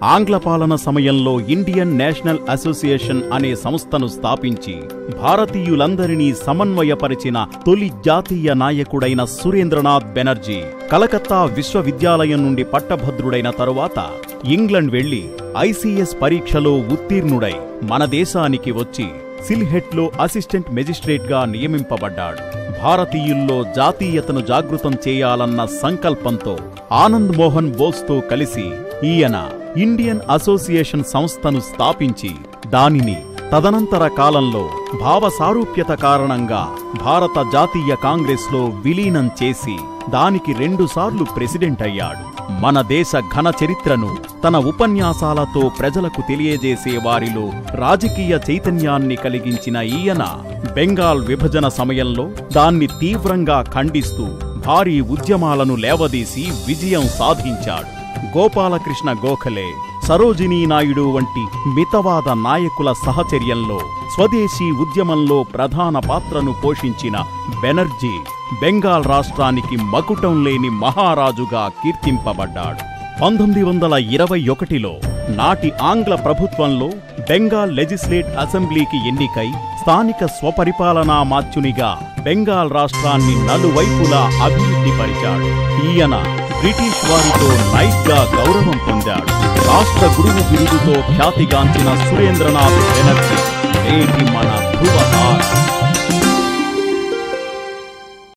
ఆంగ్ల పాలన సమయంలో ఇండియన్ నేషనల్ అసోసియేషన్ అనే సంస్థను స్థాపించి భారతీయులందరినీ సమన్వయపరిచిన తొలి జాతీయ నాయకుడైన సురేంద్రనాథ్ బెనర్జీ కలకత్తా విశ్వవిద్యాలయం నుండి పట్టభద్రుడైన తరువాత ఇంగ్లండ్ వెళ్లి ఐసీఎస్ పరీక్షలో ఉత్తీర్ణుడై మన దేశానికి వచ్చి సిల్హెట్లో అసిస్టెంట్ మెజిస్ట్రేట్గా నియమింపబడ్డాడు భారతీయుల్లో జాతీయతను జాగృతం చేయాలన్న సంకల్పంతో ఆనంద్ మోహన్ బోస్తో కలిసి ఈయన ఇండియన్ అసోసియేషన్ సంస్థను స్థాపించి దానిని తదనంతర కాలంలో భావ సారూప్యత కారణంగా భారత జాతీయ కాంగ్రెస్లో విలీనం చేసి దానికి రెండుసార్లు ప్రెసిడెంట్ అయ్యాడు మన దేశ ఘన చరిత్రను తన ఉపన్యాసాలతో ప్రజలకు తెలియజేసే వారిలో రాజకీయ చైతన్యాన్ని కలిగించిన ఈయన బెంగాల్ విభజన సమయంలో దాన్ని తీవ్రంగా ఖండిస్తూ భారీ ఉద్యమాలను లేవదీసి విజయం సాధించాడు గోపాలకృష్ణ గోఖలే సరోజినీ నాయుడు వంటి మితవాద నాయకుల సహచర్యంలో స్వదేశీ ఉద్యమంలో ప్రధాన పాత్రను పోషించిన బెనర్జీ బెంగాల్ రాష్ట్రానికి మకుటం లేని మహారాజుగా కీర్తింపబడ్డాడు పంతొమ్మిది వందల ఇరవై ఒకటిలో నాటి ఆంగ్ల ప్రభుత్వంలో బెంగాల్ లెజిస్లేట్ అసెంబ్లీకి ఎన్నికై స్థానిక స్వపరిపాలనా మాత్యునిగా బెంగాల్ రాష్ట్రాన్ని నలువైపులా అభివృద్ధిపరిచాడు ఈయన బ్రిటిష్ వారితో నైట్ గా గౌరవం పొందాడు రాష్ట్ర గురువు బిరుదుతో ఖ్యాతిగాంచిన సురేంద్రనాథ్ బెనర్జీ నేటి మన ధృవతార